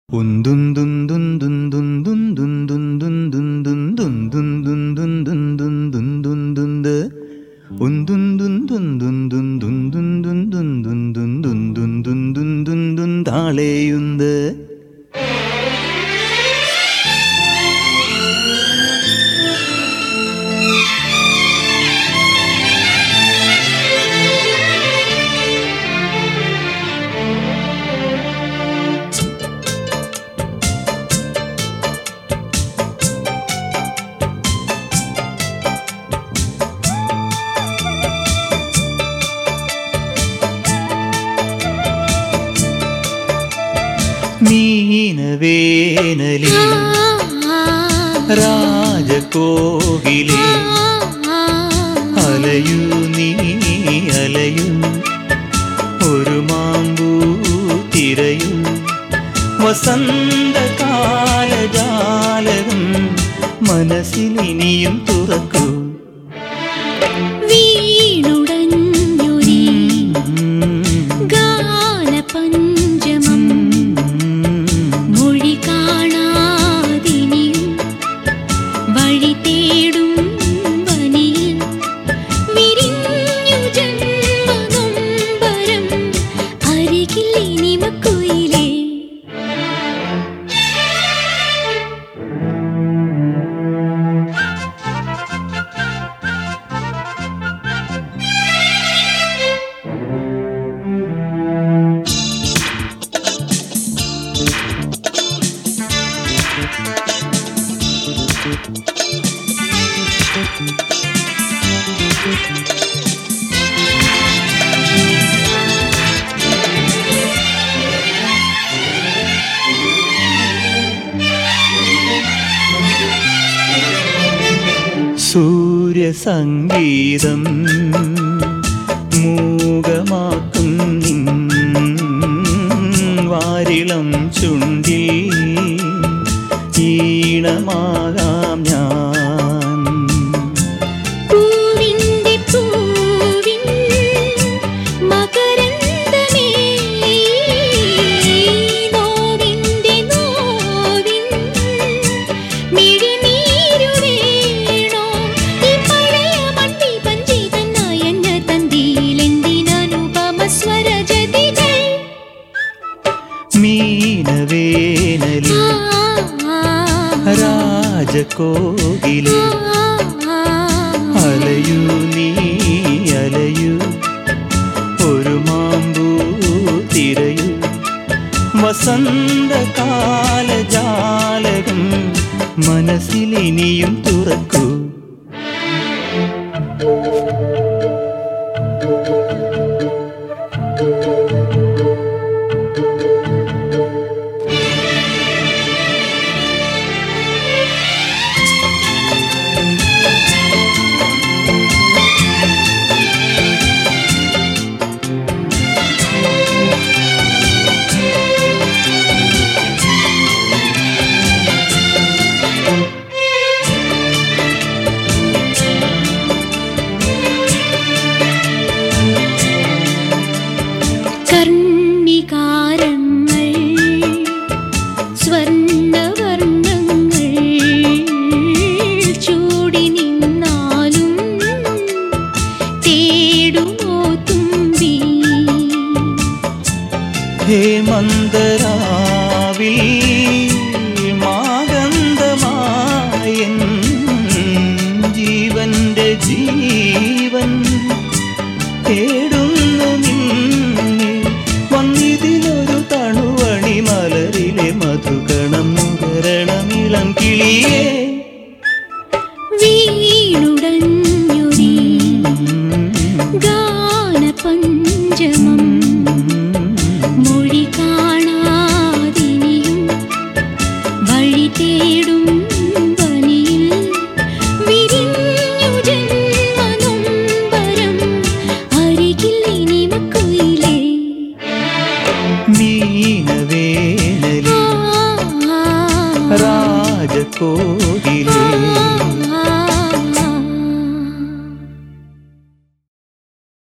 താളേയുണ്ട് മീനവേനലിൽ രാജകോകിലേ അലയൂ നീ അലയൂ ഒരു മാമ്പൂ തിരയൂ വസന്തകാലജാലകം മനസ്സിലിനിയും തുറക്കൂ വീണുടഞ്ഞൊരീ ഗാനപഞ്ചമം മൊഴി കാണാതിനിയും വഴി തേടും വനിയിൽ വിരിഞ്ഞു ജന്മനൊമ്പരം അരികിൽ ഇനിമക്കുയിലേ സൂര്യസംഗീതം മൂകമാക്കും നിൻ വാരിളം ചുണ്ടിൽ ഈണമാകാം ഞാൻ പൂവിന്റെ പൂവിൻ മകരന്ദമേ നോവിന്റെ നോവിൻ മിഴിനീരു വീണോ ഈ പഴയ മണ്ണി പഞ്ചി തന്നയഞ്ഞ തന്തിയിലെന്തിനനുപമ സ്വരജതികൾ മീനവേനലിൽ രാജകോകിലേ അലയൂ നീ അലയൂ ഒരു മാമ്പൂ തിരയൂ വസന്തകാലജാലകം മനസ്സിലിനിയും തുറക്കൂ കർണികാരങ്ങൾ സ്വർണവർണ്ണങ്ങൾ ചൂടി നിന്നാലും തേടുമോ തുമ്പി ഹേമന്തരാവിൽ മാഗന്ധമായൻ ജീവന്റെ ജീവൻ തേടുന്നു നിന്നെ വന്നിതിലൊരു തണുവണി മലരിലെ മധുകണം മുകരണമിളം കിളിയേ വീണുടഞ്ഞൊരീ ഗാനപഞ്ചമം